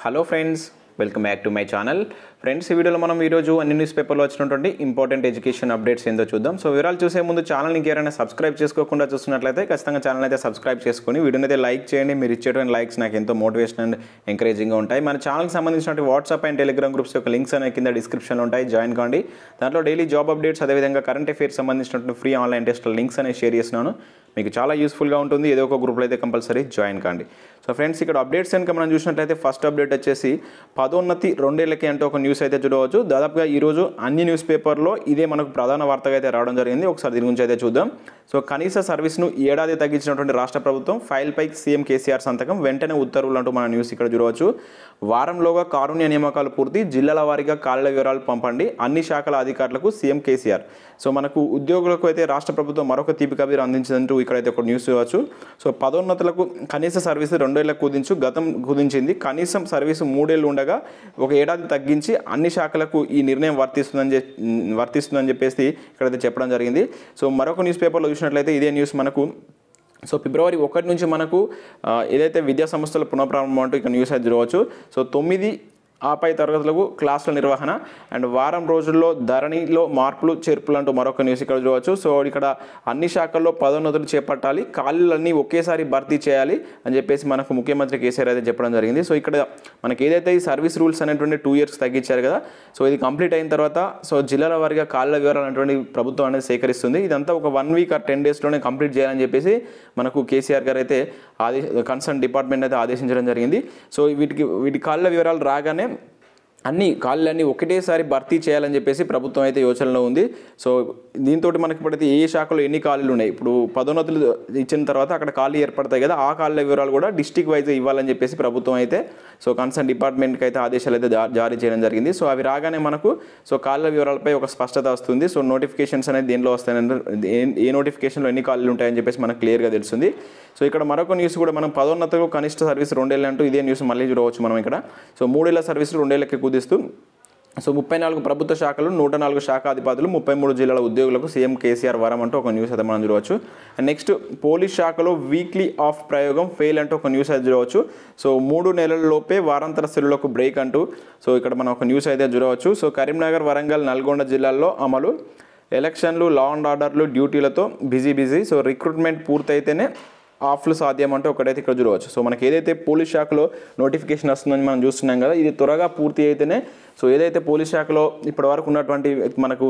hello friends welcome back to my channel friends ఈ వీడియోలో మనం ఈరోజు అన్ని న్యూస్ పేపర్లో వచ్చినటువంటి ఇంపార్టెంట్ ఎడ్యుకేషన్ అప్డేట్స్ ఏందో చూద్దాం సో వివరాలు చూసే ముందు ఛానల్ ఇంకేమైనా సబ్స్క్రైబ్ చేసుకోకుండా చూస్తున్నట్లయితే ఖచ్చితంగా ఛానల్ అయితే సబ్స్క్రైబ్ చేసుకొని వీడియోని అయితే లైక్ చేయండి మీరు ఇచ్చేటువంటి లైక్స్ నాకు ఎంతో మోటివేషన్ అండ్ ఎంకరేజింగ్గా ఉంటాయి మన ఛానల్కి సంబంధించినటువంటి వాట్సాప్ అండ్ టెలిగ్రామ్ గ్రూప్స్ యొక్క లింక్స్ అనేవి కింద డిస్క్రిప్షన్లో ఉంటాయి జాయిన్ కాండి దాంట్లో డైలీ జాబ్ అప్డేట్స్ అదేవిధంగా కరెంట్ అఫేర్స్ సంబంధించినటువంటి ఫ్రీ ఆన్లైన్ టెస్ట్ లింక్స్ అనేవి షేర్ చేస్తున్నాను మీకు చాలా యూస్ఫుల్గా ఉంటుంది ఏదో ఒక గ్రూప్లో అయితే కంపల్సరీ జాయిన్ కాండి సో ఫ్రెండ్స్ ఇక్కడ అప్డేట్స్ కనుక మనం చూసినట్లయితే ఫస్ట్ అప్డేట్ వచ్చేసి పదోన్నతి రెండేళ్లకి అంటే ఒక న్యూస్ అయితే చూడవచ్చు దాదాపుగా ఈరోజు అన్ని న్యూస్ పేపర్లో ఇదే మనకు ప్రధాన వార్తగా అయితే రావడం జరిగింది ఒకసారి దీని గురించి అయితే చూద్దాం సో కనీస సర్వీస్ను ఏడాది తగ్గించినటువంటి రాష్ట్ర ప్రభుత్వం ఫైల్పై సీఎం కేసీఆర్ సంతకం వెంటనే ఉత్తర్వులు అంటూ మన న్యూస్ ఇక్కడ చూడవచ్చు వారంలోగా కారుణ్య నియామకాలు పూర్తి జిల్లాల వారీగా కాళ్ళ వివరాలు పంపండి అన్ని శాఖల అధికారులకు సీఎం కేసీఆర్ సో మనకు ఉద్యోగులకు అయితే రాష్ట్ర ప్రభుత్వం మరొక తీపి కబీర్ అందించిందంటూ ఇక్కడైతే ఒక న్యూస్ చూడవచ్చు సో పదోన్నతులకు కనీస సర్వీసు రెండేళ్లకు కుదించు గతం కుదించింది కనీసం సర్వీసు మూడేళ్ళు ఉండగా ఒక ఏడాది తగ్గించి అన్ని శాఖలకు ఈ నిర్ణయం వర్తిస్తుందని చెప్ వర్తిస్తుందని చెప్పేసి ఇక్కడైతే చెప్పడం జరిగింది సో మరొక న్యూస్ పేపర్లో చూసినట్లయితే ఇదే న్యూస్ మనకు సో ఫిబ్రవరి ఒకటి నుంచి మనకు ఆ, ఏదైతే విద్యా సంస్థల పునఃప్రారంభం అంటూ ఇక్కడ న్యూస్ అయితే చూడవచ్చు సో తొమ్మిది ఆపై తరగతులకు క్లాసుల నిర్వహణ అండ్ వారం రోజుల్లో ధరణిలో మార్పులు చేర్పులు అంటూ మరొక న్యూస్ ఇక్కడ చూడవచ్చు సో ఇక్కడ అన్ని శాఖల్లో పదోన్నతులు చేపట్టాలి ఖాళీలన్నీ ఒకేసారి భర్తీ చేయాలి అని చెప్పేసి మనకు ముఖ్యమంత్రి కేసీఆర్ అయితే చెప్పడం జరిగింది సో ఇక్కడ మనకి ఏదైతే ఈ సర్వీస్ రూల్స్ అనేటువంటి టూ ఇయర్స్ తగ్గించారు కదా సో ఇది కంప్లీట్ అయిన తర్వాత సో జిల్లాల వారీగా కాళ్ళ వివరాలు అనేటువంటి ప్రభుత్వం అనేది సేకరిస్తుంది ఇదంతా ఒక వన్ వీక్ ఆర్ టెన్ డేస్లోనే కంప్లీట్ చేయాలని చెప్పేసి మనకు కేసీఆర్ గారు అయితే ఆదే కన్సర్న్ డిపార్ట్మెంట్ అయితే ఆదేశించడం జరిగింది సో వీటికి వీటి కాళ్ళ వివరాలు రాగానే అన్ని ఖాళీలన్నీ ఒకటేసారి భర్తీ చేయాలని చెప్పేసి ప్రభుత్వం అయితే యోచనలో ఉంది సో దీంతో మనకి ఇప్పుడైతే ఏ శాఖలో ఎన్ని ఖాళీలు ఉన్నాయి ఇప్పుడు పదోన్నతులు ఇచ్చిన తర్వాత అక్కడ ఖాళీ ఏర్పడతాయి కదా ఆ ఖాళీల వివరాలు కూడా డిస్టిక్ వైజ్ ఇవ్వాలని చెప్పేసి ప్రభుత్వం అయితే సో కన్సర్న్ డిపార్ట్మెంట్కి అయితే ఆదేశాలు అయితే జా- జారీ చేయడం జరిగింది సో అవి రాగానే మనకు సో ఖాళీల వివరాలపై ఒక స్పష్టత వస్తుంది సో నోటిఫికేషన్స్ అనేది దేనిలో వస్తాయంటే ఏ- ఏ నోటిఫికేషన్లో ఎన్ని ఖాళీలు ఉంటాయని చెప్పేసి మనకు క్లియర్గా తెలుస్తుంది సో ఇక్కడ మరొక న్యూస్ కూడా మనం పదోన్నతకు కనిష్ట సర్వీస్ రెండేళ్ళు అంటూ ఇదే న్యూస్ మళ్ళీ చూడవచ్చు మనం ఇక్కడ సో మూడేళ్ల సర్వీసులు రెండేళ్లకి కుదిస్తూ సో ముప్పై నాలుగు ప్రభుత్వ శాఖలు నూట నాలుగు శాఖ అధిపతులు ముప్పై మూడు జిల్లాల ఉద్యోగులకు సీఎం కేసీఆర్ వరం అంటూ ఒక న్యూస్ అయితే మనం చూడవచ్చు అండ్ నెక్స్ట్ పోలీస్ శాఖలో వీక్లీ ఆఫ్ ప్రయోగం ఫెయిల్ అంటూ ఒక న్యూస్ అయితే చూడవచ్చు సో మూడు నెలల లోపే వారాంతర సెలవులకు బ్రేక్ అంటూ సో ఇక్కడ మనం ఒక న్యూస్ అయితే చూడవచ్చు సో కరీంనగర్ వరంగల్ నల్గొండ జిల్లాల్లో అమలు ఎలక్షన్లు లా అండ్ ఆర్డర్లు డ్యూటీలతో బిజీ బిజీ సో రిక్రూట్మెంట్ పూర్తయితేనే ఆఫ్లు సాధ్యం అంటే ఒకటైతే ఇక్కడ చూడవచ్చు సో మనకి ఏదైతే పోలీస్ శాఖలో నోటిఫికేషన్ వస్తుందని మనం చూస్తున్నాం కదా ఇది త్వరగా పూర్తి అయితేనే సో ఏదైతే పోలీస్ శాఖలో ఇప్పటివరకు ఉన్నటువంటి మనకు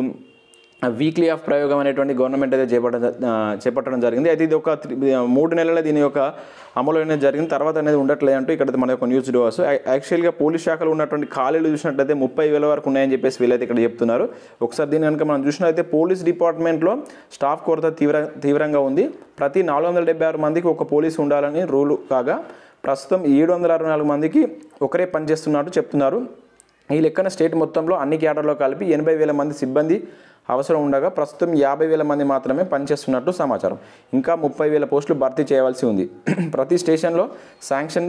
వీక్లీ ఆఫ్ ప్రయోగం అనేటువంటి గవర్నమెంట్ అయితే చేపట్టడం ఆ, చేపట్టడం జరిగింది అయితే ఇది ఒక త్రి- మూడు నెలల దీని యొక్క అమలు అనేది జరిగింది తర్వాత అనేది ఉండట్లేదు అంటూ ఇక్కడ మన యొక్క న్యూస్ డోస్ యాక్చువల్గా పోలీస్ శాఖలో ఉన్నటువంటి ఖాళీలు చూసినట్లయితే ముప్పై వేల వరకు ఉన్నాయని చెప్పేసి వీళ్ళైతే ఇక్కడ చెప్తున్నారు ఒకసారి దీని కనుక మనం చూసినట్లయితే పోలీస్ డిపార్ట్మెంట్లో స్టాఫ్ కొరత తీవ్ర తీవ్రంగా ఉంది ప్రతి నాలుగు వందల డెబ్బై ఆరు మందికి ఒక పోలీసు ఉండాలని రూలు కాగా ప్రస్తుతం ఏడు వందల అరవై నాలుగు మందికి ఒకరే పనిచేస్తున్నట్టు చెప్తున్నారు ఈ లెక్కన స్టేట్ మొత్తంలో అన్ని క్యాడర్లో కలిపి ఎనభై వేల మంది సిబ్బంది అవసరం ఉండగా ప్రస్తుతం యాభై వేల మంది మాత్రమే పనిచేస్తున్నట్టు సమాచారం ఇంకా ముప్పై వేల పోస్టులు భర్తీ చేయవలసి ఉంది ప్రతి స్టేషన్లో శాంక్షన్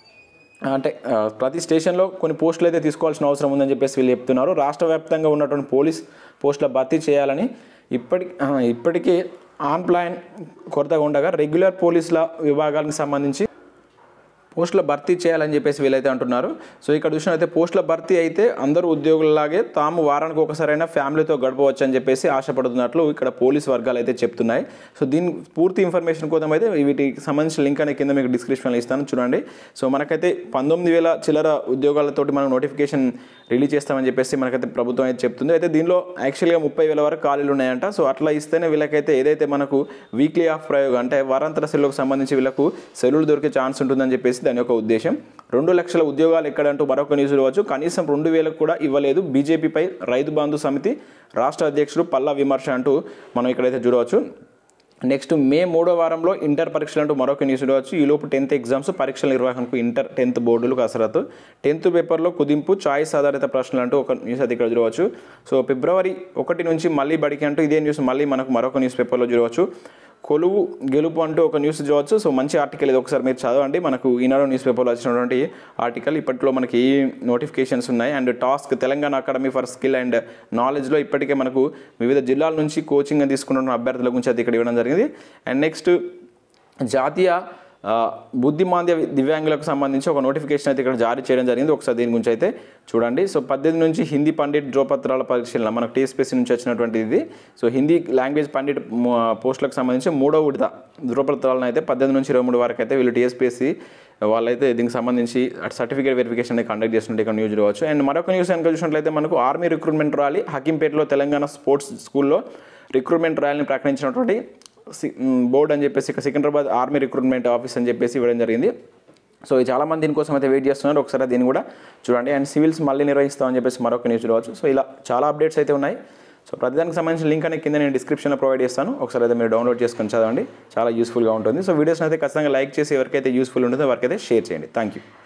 అంటే ఆ, ప్రతి స్టేషన్లో కొన్ని పోస్టులు అయితే తీసుకోవాల్సిన అవసరం ఉందని చెప్పేసి వీళ్ళు చెప్తున్నారు రాష్ట్ర వ్యాప్తంగా ఉన్నటువంటి పోలీస్ పోస్టుల భర్తీ చేయాలని ఇప్పటి ఆ, ఇప్పటికే ఆన్ ప్లాన్ కొరతగా ఉండగా రెగ్యులర్ పోలీసుల విభాగానికి సంబంధించి పోస్టుల భర్తీ చేయాలని చెప్పేసి వీళ్ళైతే అంటున్నారు సో ఇక్కడ చూసినట్లయితే పోస్టుల భర్తీ అయితే అందరూ ఉద్యోగులలాగే తాము వారానికి ఒకసారైనా ఫ్యామిలీతో గడపవచ్చు అని చెప్పేసి ఆశపడుతున్నట్లు ఇక్కడ పోలీస్ వర్గాలు అయితే చెప్తున్నాయి సో దీని పూర్తి ఇన్ఫర్మేషన్ కోసం అయితే వీటికి సంబంధించిన లింక్ అనే కింద మీకు డిస్క్రిప్షన్లో ఇస్తాను చూడండి సో మనకైతే పంతొమ్మిది వేల చిల్లర ఉద్యోగాలతోటి మనం నోటిఫికేషన్ రిలీజ్ చేస్తామని చెప్పేసి మనకైతే ప్రభుత్వం అయితే చెప్తుంది అయితే దీనిలో యాక్చువల్గా ముప్పై వేల వరకు ఖాళీలు ఉన్నాయంట సో అట్లా ఇస్తేనే వీళ్ళకైతే ఏదైతే మనకు వీక్లీ ఆఫ్ ప్రయోగం అంటే వారాంతర సెలవుకు సంబంధించి వీళ్ళకు సెలవులు దొరికే ఛాన్స్ ఉంటుందని చెప్పేసి దాని యొక్క ఉద్దేశం రెండు లక్షల ఉద్యోగాలు ఎక్కడంటూ మరొక న్యూస్ ఇవ్వచ్చు కనీసం రెండు వేలకు కూడా ఇవ్వలేదు బీజేపీపై రైతు బంధు సమితి రాష్ట్ర అధ్యక్షుడు పల్లా విమర్శ అంటూ మనం ఇక్కడైతే చూడవచ్చు నెక్స్ట్ మే మూడో వారంలో ఇంటర్ పరీక్షలు అంటూ మరొక న్యూస్ చూడవచ్చు ఈలోపు టెన్త్ ఎగ్జామ్స్ పరీక్షల నిర్వహణకు ఇంటర్ టెన్త్ బోర్డులు కసరత్తు టెన్త్ పేపర్లో కుదింపు చాయిస్ ఆధారిత ప్రశ్నలు అంటూ ఒక న్యూస్ అయితే ఇక్కడ చూడవచ్చు సో ఫిబ్రవరి ఒకటి నుంచి మళ్ళీ బడికి అంటూ ఇదే న్యూస్ మళ్ళీ మనకు మరొక న్యూస్ పేపర్లో చూడవచ్చు కొలువు గెలుపు అంటూ ఒక న్యూస్ చూడవచ్చు సో మంచి ఆర్టికల్ ఇది ఒకసారి మీరు చదవండి మనకు ఈనాడు న్యూస్ పేపర్లో వచ్చినటువంటి ఆర్టికల్ ఇప్పట్లో మనకి ఏ నోటిఫికేషన్స్ ఉన్నాయి and TASK Telangana academy for skill and నాలెడ్జ్లో ఇప్పటికే మనకు వివిధ జిల్లాల నుంచి కోచింగ్ తీసుకుంటున్న అభ్యర్థుల గురించి అయితే ఇక్కడ ఇవ్వడం జరిగింది అండ్ నెక్స్ట్ జాతీయ ఆ, బుద్ధిమాంద్య దివ్యాంగులకు సంబంధించి ఒక నోటిఫికేషన్ అయితే ఇక్కడ జారీ చేయడం జరిగింది ఒకసారి దీని గురించి అయితే చూడండి సో పద్దెనిమిది నుంచి హిందీ పండిట్ ధ్రువపత్రాల పరిశీలన మనకు టీఎస్పీసీ నుంచి వచ్చినటువంటి ఇది సో హిందీ లాంగ్వేజ్ పండిట్ మ- పోస్టులకు సంబంధించి మూడో విడత ధ్రువపత్రాలను అయితే పద్దెనిమిది నుంచి ఇరవై మూడు వరకు అయితే వీళ్ళు టీఎస్పీసీ వాళ్ళైతే దీనికి సంబంధించి అటు సర్టిఫికేట్ వెరిఫికేషన్ అనేది కండక్ట్ చేస్తుంటే ఇక్కడ న్యూస్ చూడవచ్చు అండ్ మరొక న్యూస్ కనుక చూసినట్లయితే మనకు ఆర్మీ రిక్రూట్మెంట్ ర్యాలీ హకీంపేటలో తెలంగాణ స్పోర్ట్స్ స్కూల్లో రిక్రూట్మెంట్ ర్యాలీని ప్రకటించినటువంటి సి- మ్, బోర్డు అని చెప్పేసి ఇక సికింద్రాబాద్ ఆర్మీ రిక్రూట్మెంట్ ఆఫీస్ అని చెప్పేసి ఇవ్వడం జరిగింది సో ఇది చాలా మంది దీనికోసం అయితే వెయిట్ చేస్తున్నారు ఒకసారి దీన్ని కూడా చూడండి అండ్ సివిల్స్ మళ్ళీ నిర్వహిస్తామని చెప్పేసి మరొక న్యూస్ చూడవచ్చు సో ఇలా చాలా అప్డేట్స్ అయితే ఉన్నాయి సో ప్రతిదానికి సంబంధించిన లింక్ అనేది కింద నేను డిస్క్రిప్షన్లో ప్రొవైడ్ చేస్తాను ఒకసారి అయితే మీరు డౌన్లోడ్ చేసుకొని చదవండి చాలా యూస్ఫుల్గా ఉంటుంది సో వీడియోస్ని అయితే ఖచ్చితంగా లైక్ చేసి ఎవరికైతే యూస్ఫుల్ ఉంటుందో వారికైతే షేర్ చేయండి థ్యాంక్ యూ